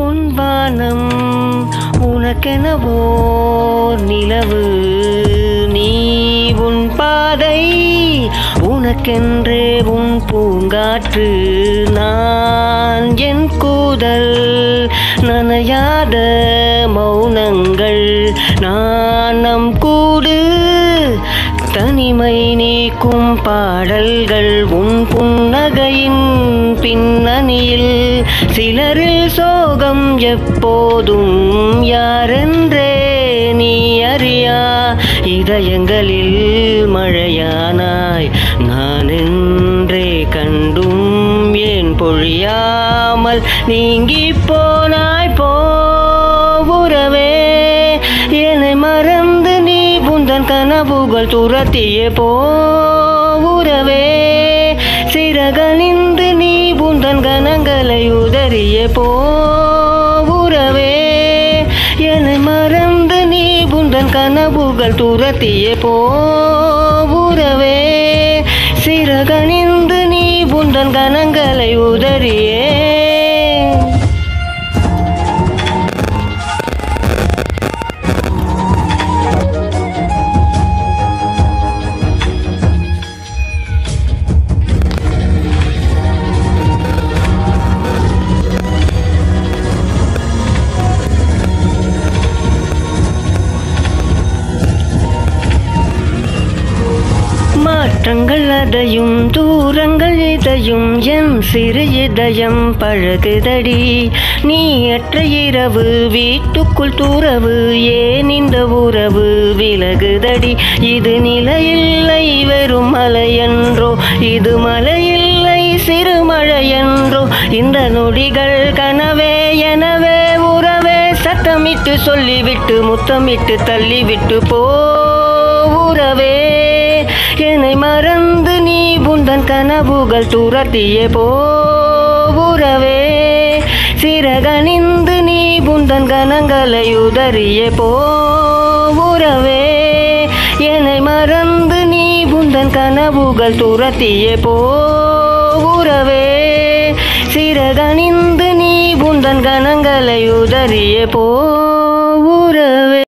உன் வானம் உனக்கெனவோ நிலவு நீ உன் பாதை உனக்கென்றே உன் பூங்காற்று நான் என் கூதல் நனையாத மௌனங்கள் நாணம் கூடு தனிமை நீக்கும் பாடல்கள் உன் புன்னகையின் பின்னணியில் சிலரில் சோகம் எப்போதும் யாரென்றே நீ அறியா இதயங்களில் மழையானாய் நான் என்றே கண்டும் ஏன் பொழியாமல் நீங்கி போனாய் போவுறவே என்னை மறந்து நீ புந்தன் கனவுகள் துரத்தியே போவுறவே சிறகணிந்து நீ புந்தன் கனங்களை உதறிய போவுறவே என்னை மறந்து நீ புந்தன் கனவுகள் துரத்திய போவுறவே சிறகணிந்து நீ புந்தன் கனங்களை உதறியே மாற்றங்கள் அதையும் தூரங்கள் இதையும் என் சிறு இதயம் பழகுதடி நீ அற்ற இரவு வீட்டுக்குள் தூரவு ஏன் இந்த உறவு விலகுதடி இது நிலையில்லை வெறும் மலையன்றோ இது மலையில்லை சிறு மழையன்றோ இந்த நொடிகள் கனவே எனவே உறவே சத்தமிட்டு சொல்லிவிட்டு முத்தமிட்டு தள்ளிவிட்டு போ உறவே என்னை மறந்து நீ புந்தன் கனவுகள் துரத்திய போவுறவே சிறகணிந்து நீ புந்தன் கனங்களை உதறிய போவுறவே என்னை மறந்து நீ புந்தன் கனவுகள் துரத்திய போவுறவே சிறகணிந்து நீ புந்தன் கனங்களை உதறிய போவுறவே